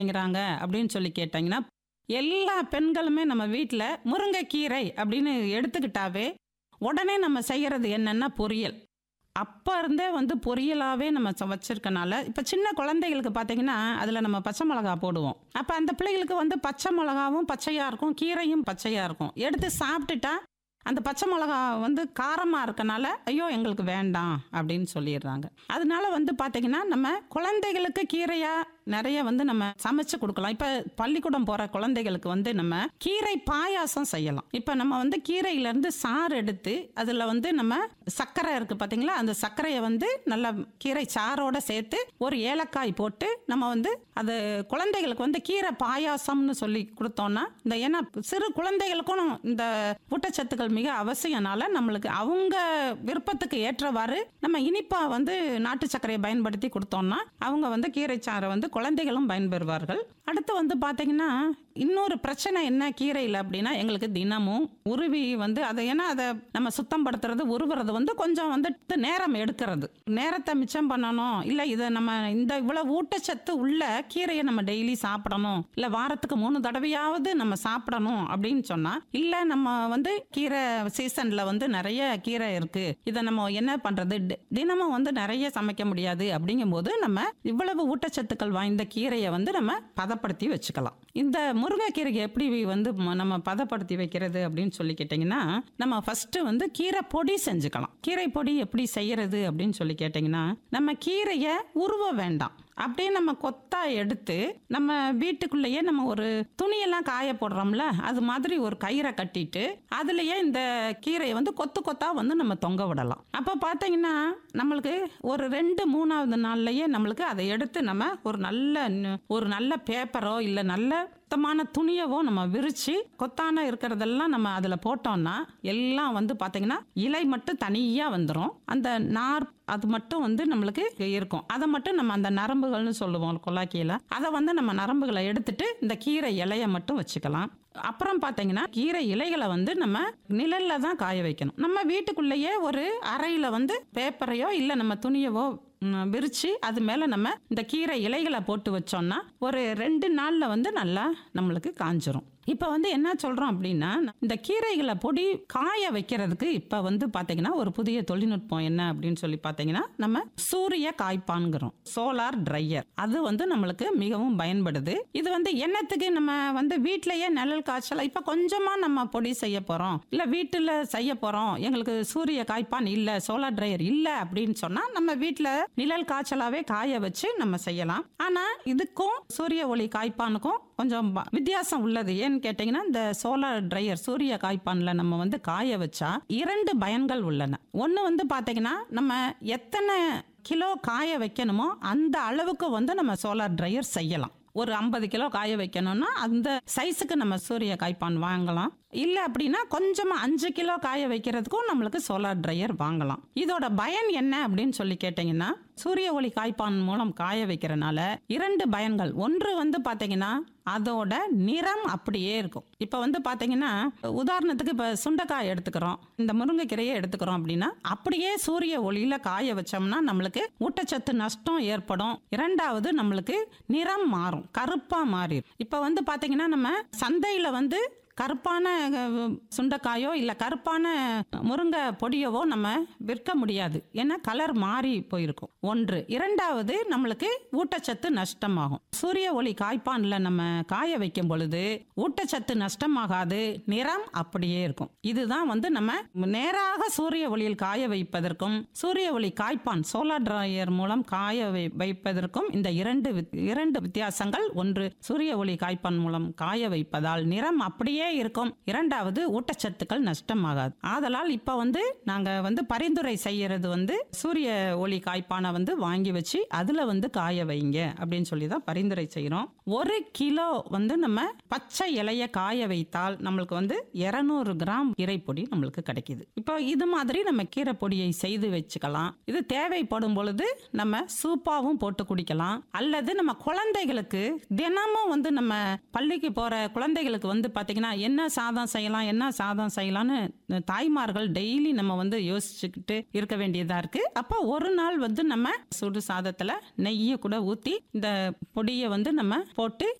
ங்கிறாங்க அப்படின்னு சொல்லி கேட்டாங்கன்னா எல்லா பெண்களுமே நம்ம வீட்டில் முருங்கைக்கீரை அப்படின்னு எடுத்துக்கிட்டாவே உடனே நம்ம செய்கிறது என்னென்னா பொரியல் அப்போ இருந்தே வந்து பொரியலாகவே நம்ம ச- வச்சிருக்கனால இப்போ சின்ன குழந்தைகளுக்கு பார்த்தீங்கன்னா அதில் நம்ம பச்சை மிளகா போடுவோம் அப்போ அந்த பிள்ளைகளுக்கு வந்து பச்சை மிளகாவும் பச்சையாக இருக்கும் கீரையும் பச்சையாக இருக்கும் எடுத்து சாப்பிட்டுட்டா அந்த பச்சை மிளகா வந்து காரமாக இருக்கனால ஐயோ எங்களுக்கு வேண்டாம் அப்படின்னு சொல்லிடுறாங்க அதனால வந்து பார்த்தீங்கன்னா நம்ம குழந்தைகளுக்கு கீரையாக நிறைய வந்து நம்ம சமைச்சு கொடுக்கலாம் இப்போ பள்ளிக்கூடம் போகிற குழந்தைகளுக்கு வந்து நம்ம கீரை பாயாசம் செய்யலாம் இப்போ நம்ம வந்து கீரையிலேருந்து சாறு எடுத்து அதில் வந்து நம்ம சர்க்கரை இருக்குது பார்த்தீங்களா அந்த சர்க்கரையை வந்து நல்லா கீரை சாரோட சேர்த்து ஒரு ஏலக்காய் போட்டு நம்ம வந்து அது குழந்தைகளுக்கு வந்து கீரை பாயாசம்னு சொல்லி கொடுத்தோம்னா இந்த ஏன்னா சிறு குழந்தைகளுக்கும் இந்த ஊட்டச்சத்துக்கள் மிக அவசியம்னால நம்மளுக்கு அவங்க விருப்பத்துக்கு ஏற்றவாறு நம்ம இனிப்பா வந்து நாட்டு சர்க்கரையை பயன்படுத்தி கொடுத்தோம்னா அவங்க வந்து கீரை சாறை வந்து குழந்தைகளும் பயன்பெறுவார்கள் அடுத்து வந்து பார்த்தீங்கன்னா இன்னொரு பிரச்சனை என்ன கீரையில் அப்படின்னா எங்களுக்கு தினமும் உருவி வந்து அதை ஏன்னா அதை நம்ம சுத்தம் படுத்துறது உருவுறது வந்து கொஞ்சம் வந்து நேரம் எடுக்கிறது நேரத்தை மிச்சம் பண்ணணும் இல்லை இதை நம்ம இந்த இவ்வளவு ஊட்டச்சத்து உள்ள கீரையை நம்ம டெய்லி சாப்பிடணும் இல்லை வாரத்துக்கு மூணு தடவையாவது நம்ம சாப்பிடணும் அப்படின்னு சொன்னா இல்லை நம்ம வந்து கீரை சீசன்ல வந்து நிறைய கீரை இருக்கு இதை நம்ம என்ன பண்றது தி- தினமும் வந்து நிறைய சமைக்க முடியாது அப்படிங்கும்போது நம்ம இவ்வளவு ஊட்டச்சத்துக்கள் வாய்ந்த கீரையை வந்து நம்ம பதப்படுத்தி வச்சுக்கலாம் இந்த முருங்கைக்கீரையை எப்படி வந்து ம- நம்ம பதப்படுத்தி வைக்கிறது அப்படின்னு சொல்லி கேட்டிங்கன்னா நம்ம ஃபர்ஸ்ட் வந்து கீரை பொடி செஞ்சுக்கலாம் கீரை பொடி எப்படி செய்யறது அப்படின்னு சொல்லி கேட்டிங்கன்னா நம்ம கீரையை உருவ வேண்டாம் அப்படியே நம்ம கொத்தா எடுத்து நம்ம வீட்டுக்குள்ளேயே நம்ம ஒரு துணியெல்லாம் காய போடுறோம்ல அது மாதிரி ஒரு கயிறை கட்டிட்டு அதுலயே இந்த கீரையை வந்து கொத்து கொத்தா வந்து நம்ம தொங்க விடலாம் அப்போ பார்த்தீங்கன்னா நம்மளுக்கு ஒரு ரெண்டு மூணாவது நாள்லயே நம்மளுக்கு அதை எடுத்து நம்ம ஒரு நல்ல ந- ஒரு நல்ல பேப்பரோ இல்லை நல்ல சுத்தமான துணியவோ நம்ம விரிச்சு கொத்தான இருக்கிறதெல்லாம் நம்ம அதில் போட்டோம்னா எல்லாம் வந்து பார்த்தீங்கன்னா இலை மட்டும் தனியாக வந்துடும் அந்த நார் அது மட்டும் வந்து நம்மளுக்கு இருக்கும் அதை மட்டும் நம்ம அந்த நரம்புகள்னு சொல்லுவோம் கொல்லாக்கியில் அதை வந்து நம்ம நரம்புகளை எடுத்துட்டு இந்த கீரை இலையை மட்டும் வச்சுக்கலாம் அப்புறம் பார்த்தீங்கன்னா கீரை இலைகளை வந்து நம்ம நிழல்ல தான் காய வைக்கணும் நம்ம வீட்டுக்குள்ளேயே ஒரு அறையில் வந்து பேப்பரையோ இல்லை நம்ம துணியவோ ம், விரிச்சு அது மேலே நம்ம இந்த கீரை இலைகளை போட்டு வச்சோம்னா ஒரு ரெண்டு நாளில் வந்து நல்லா நம்மளுக்கு காஞ்சிரும் இப்போ வந்து என்ன சொல்கிறோம் அப்படின்னா இந்த கீரைகளை பொடி காய வைக்கிறதுக்கு இப்போ வந்து பார்த்தீங்கன்னா ஒரு புதிய தொழில்நுட்பம் என்ன அப்படின்னு சொல்லி பார்த்தீங்கன்னா நம்ம சூரிய காய்ப்பான்கிறோம் சோலார் ட்ரையர் அது வந்து நம்மளுக்கு மிகவும் பயன்படுது இது வந்து என்னத்துக்கு நம்ம வந்து வீட்டிலேயே நிழல் காய்ச்சல் இப்போ கொஞ்சமாக நம்ம பொடி செய்ய போகிறோம் இல்லை வீட்டில் செய்ய போகிறோம் எங்களுக்கு சூரிய காய்ப்பான் இல்லை சோலார் ட்ரையர் இல்லை அப்படின்னு சொன்னால் நம்ம வீட்டில் நிழல் காய்ச்சலாவே காய வச்சு நம்ம செய்யலாம் ஆனால் இதுக்கும் சூரிய ஒளி காய்ப்பானுக்கும் கொஞ்சம் ப- வித்தியாசம் உள்ளது ஏன்னு கேட்டிங்கன்னா இந்த சோலார் ட்ரையர் சூரிய காய்ப்பானில் நம்ம வந்து காய வச்சா இரண்டு பயன்கள் உள்ளன ஒன்று வந்து பார்த்தீங்கன்னா நம்ம எத்தனை கிலோ காய வைக்கணுமோ அந்த அளவுக்கு வந்து நம்ம சோலார் ட்ரையர் செய்யலாம் ஒரு ஐம்பது கிலோ காய வைக்கணும்னா அந்த சைஸுக்கு நம்ம சூரிய காய்ப்பான் வாங்கலாம் இல்லை அப்படின்னா கொஞ்சமாக அஞ்சு கிலோ காய வைக்கிறதுக்கும் நம்மளுக்கு சோலார் ட்ரையர் வாங்கலாம் இதோட பயன் என்ன அப்படின்னு சொல்லி கேட்டிங்கன்னா சூரிய ஒளி காய்ப்பான் மூலம் காய வைக்கிறனால இரண்டு பயன்கள் ஒன்று வந்து பார்த்தீங்கன்னா அதோட நிறம் அப்படியே இருக்கும் இப்போ வந்து பார்த்தீங்கன்னா உதாரணத்துக்கு இப்போ சுண்டைக்காய் எடுத்துக்கிறோம் இந்த முருங்கைக்கீரையை எடுத்துக்கிறோம் அப்படின்னா அப்படியே சூரிய ஒளியில காய வச்சோம்னா நம்மளுக்கு ஊட்டச்சத்து நஷ்டம் ஏற்படும் இரண்டாவது நம்மளுக்கு நிறம் மாறும் கருப்பா மாறிடும் இப்போ வந்து பார்த்தீங்கன்னா நம்ம சந்தையில் வந்து கருப்பான அஹ், சுண்டைக்காயோ இல்லை கருப்பான முருங்கை பொடியவோ நம்ம விற்க முடியாது ஏன்னா கலர் மாறி போயிருக்கும் ஒன்று இரண்டாவது நம்மளுக்கு ஊட்டச்சத்து நஷ்டமாகும் சூரிய ஒளி காய்ப்பான்ல நம்ம காய வைக்கும் பொழுது ஊட்டச்சத்து நஷ்டமாகாது நிறம் அப்படியே இருக்கும் இதுதான் வந்து நம்ம நேராக சூரிய ஒளியில் காய வைப்பதற்கும் சூரிய ஒளி காய்ப்பான் சோலார் டிராயர் மூலம் காய வை- வைப்பதற்கும் இந்த இரண்டு வித்- இரண்டு வித்தியாசங்கள் ஒன்று சூரிய ஒளி காய்ப்பான் மூலம் காய வைப்பதால் நிறம் அப்படியே இருக்கும் இரண்டாவது ஊட்டச்சத்துக்கள் நஷ்டமாகாது ஆதலால் இப்ப வந்து நாங்க வந்து பரிந்துரை செய்யறது வந்து சூரிய ஒளி காய்ப்பானை வந்து வாங்கி வச்சு அதுல வந்து காய வைங்க அப்படின்னு சொல்லி தான் பரிந்துரை செய்யறோம் ஒரு கிலோ வந்து நம்ம பச்சை இலைய காய வைத்தால் நம்மளுக்கு வந்து 200 கிராம் கீரை பொடி நம்மளுக்கு கிடைக்குது இப்போ இது மாதிரி நம்ம கீரை பொடியை செய்து வச்சுக்கலாம் இது தேவைப்படும் பொழுது நம்ம சூப்பாவும் போட்டு குடிக்கலாம் அல்லது நம்ம குழந்தைகளுக்கு தினமும் வந்து நம்ம பள்ளிக்கு போற குழந்தைகளுக்கு வந்து பாத்தீங்கன்னா என்ன சாதம் செய்யலாம் என்ன சாதம் செய்யலாம்னு இந்த தாய்மார்கள் டெய்லி நம்ம வந்து யோசிச்சுக்கிட்டு இருக்க வேண்டியதா இருக்கு அப்போ ஒரு நாள் வந்து நம்ம சுடு சாதத்துல நெய்யை கூட ஊத்தி இந்த பொடியை வந்து நம்ம போட்டு